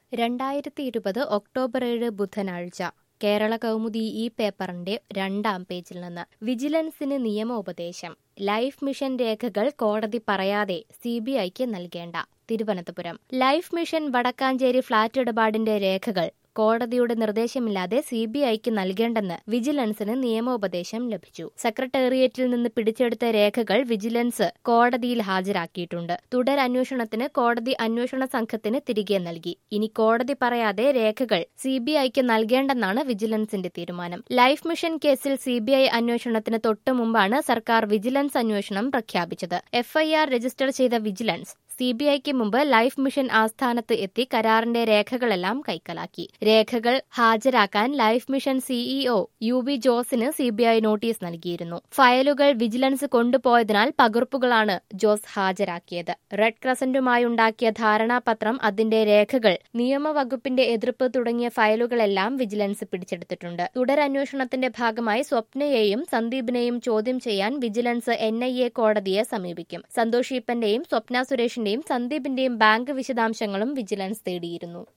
രണ്ടായിരത്തി ഇരുപത് ഒക്ടോബർ ഏഴ് ബുധനാഴ്ച കേരള കൗമുദി ഈ പേപ്പറിന്റെ രണ്ടാം പേജിൽ നിന്ന് വിജിലൻസിന് നിയമോപദേശം ലൈഫ് മിഷൻ രേഖകൾ കോടതി പറയാതെ സി ബി ഐക്ക് നൽകേണ്ട Thiruvananthapuram life mission Vadakkanchery flat ഇടപാടിന്റെ രേഖകൾ കോടതിയുടെ നിർദ്ദേശമില്ലാതെ സി ബി ഐക്ക് നൽകേണ്ടെന്ന് വിജിലൻസിന് നിയമോപദേശം ലഭിച്ചു സെക്രട്ടേറിയറ്റിൽ നിന്ന് പിടിച്ചെടുത്ത രേഖകൾ വിജിലൻസ് കോടതിയിൽ ഹാജരാക്കിയിട്ടുണ്ട് തുടരന്വേഷണത്തിന് കോടതി അന്വേഷണ സംഘത്തിന് തിരികെ നൽകി ഇനി കോടതി പറയാതെ രേഖകൾ സി ബി ഐക്ക് നൽകേണ്ടെന്നാണ് വിജിലൻസിന്റെ തീരുമാനം ലൈഫ് മിഷൻ കേസിൽ സി ബി ഐ അന്വേഷണത്തിന് തൊട്ടു മുമ്പാണ് സർക്കാർ വിജിലൻസ് അന്വേഷണം പ്രഖ്യാപിച്ചത് എഫ്ഐആർ രജിസ്റ്റർ ചെയ്ത വിജിലൻസ് സി ബി ഐക്ക് മുമ്പ് ലൈഫ് മിഷൻ ആസ്ഥാനത്ത് എത്തി കരാറിന്റെ രേഖകളെല്ലാം കൈക്കലാക്കി രേഖകൾ ഹാജരാക്കാൻ life mission CEO U V ജോസിന് സി ബി ഐ നോട്ടീസ് നൽകിയിരുന്നു ഫയലുകൾ വിജിലൻസ് കൊണ്ടുപോയതിനാൽ പകർപ്പുകളാണ് ജോസ് ഹാജരാക്കിയത് റെഡ് ക്രസന്റുമായുണ്ടാക്കിയ ധാരണാപത്രം അതിന്റെ രേഖകൾ നിയമവകുപ്പിന്റെ എതിർപ്പ് തുടങ്ങിയ ഫയലുകളെല്ലാം വിജിലൻസ് പിടിച്ചെടുത്തിട്ടുണ്ട് തുടരന്വേഷണത്തിന്റെ ഭാഗമായി സ്വപ്നയെയും സന്ദീപിനെയും ചോദ്യം ചെയ്യാൻ വിജിലൻസ് എൻ ഐ എ കോടതിയെ സമീപിക്കും സന്തോഷ് ഈപ്പന്റെയും സ്വപ്ന സുരേഷിന്റെയും സന്ദീപിന്റെയും ബാങ്ക് വിശദാംശങ്ങളും വിജിലൻസ് തേടിയിരുന്നു